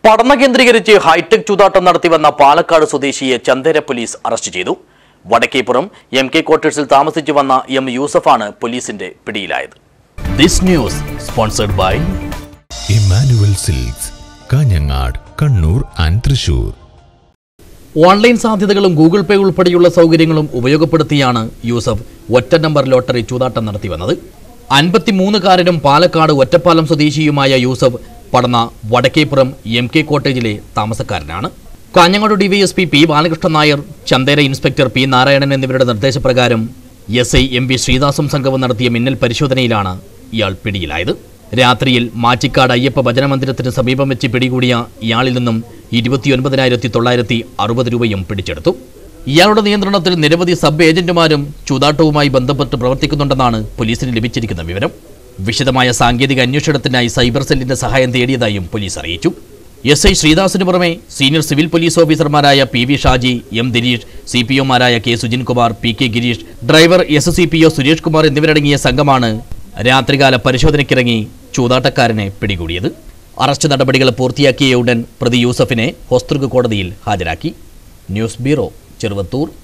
പഠന കേന്ദ്രീകരിച്ച് ഹൈടെക് ചൂതാട്ടം നടത്തിവന്ന പാലക്കാട് സ്വദേശിയെ ചന്ദേര പോലീസ് അറസ്റ്റ് ചെയ്തു വടക്കേപ്പുറം എം കെ ക്വാർട്ടേഴ്സിൽ താമസിച്ചു വന്ന എം യൂസഫാണ് പോലീസിന്റെ പിടിയിലായത് this news sponsored by Emmanuel Silks Kanhangad Kannur and Thrissur online സാധ്യതകളും ഗൂഗിൾ പേ ഉൾപ്പെടെയുള്ള സൗകര്യങ്ങളും ഉപയോഗപ്പെടുത്തിയാണ് യൂസഫ് ഒറ്റ നമ്പർ ലോട്ടറി ചൂതാട്ടം നടത്തിവന്നത് അൻപത്തിമൂന്നുകാരനും പാലക്കാട് ഒറ്റപ്പാലം സ്വദേശിയുമായ യൂസഫ് പടന്ന വടക്കേപ്പുറം എം കെ കോട്ടേജിലെ താമസക്കാരനാണ് Kanhangad DYSP P Balakrishnan Nair Chandera inspector P Narayanan എന്നിവരുടെ നിർദ്ദേശപ്രകാരം എസ് ഐ എം വി ശ്രീദാസും സംഘവും നടത്തിയ മിന്നൽ പരിശോധനയിലാണ് ഇയാൾ പിടിയിലായത് രാത്രിയിൽ മാച്ചിക്കാട് അയ്യപ്പ ഭജന മന്ദിരത്തിന് സമീപം വെച്ച് പിടികൂടിയ ഇയാളിൽ നിന്നും ഇരുപത്തിയൊൻപതിനായിരത്തി തൊള്ളായിരത്തി അറുപത് രൂപയും പിടിച്ചെടുത്തു ഇയാളുടെ നിയന്ത്രണത്തിൽ നിരവധി സബ് ഏജന്റുമാരും ചൂതാട്ടവുമായി ബന്ധപ്പെട്ട് പ്രവർത്തിക്കുന്നുണ്ടെന്നാണ് പോലീസിന് ലഭിച്ചിരിക്കുന്ന വിവരം വിശദമായ സാങ്കേതിക അന്വേഷണത്തിനായി സൈബർ സെല്ലിന്റെ സഹായം തേടിയതായും പോലീസ് അറിയിച്ചു എസ് ഐ ശ്രീദാസിന് പുറമെ സീനിയർ സിവിൽ പോലീസ് ഓഫീസർമാരായ P V Shaji M Dineesh C P ഒമാരായ K Sujin Kumar P K Gireesh driver S C P O Suresh Kumar എന്നിവരടങ്ങിയ സംഘമാണ് രാത്രികാല പരിശോധനയ്ക്കിറങ്ങി ചൂതാട്ടക്കാരനെ പിടികൂടിയത് അറസ്റ്റ് നടപടികൾ പൂർത്തിയാക്കിയ ഉടൻ പ്രതി യൂസഫിനെ ഹോസ്തൃക് കോടതിയിൽ ഹാജരാക്കി ന്യൂസ് ബ്യൂറോ ചെറുവത്തൂർ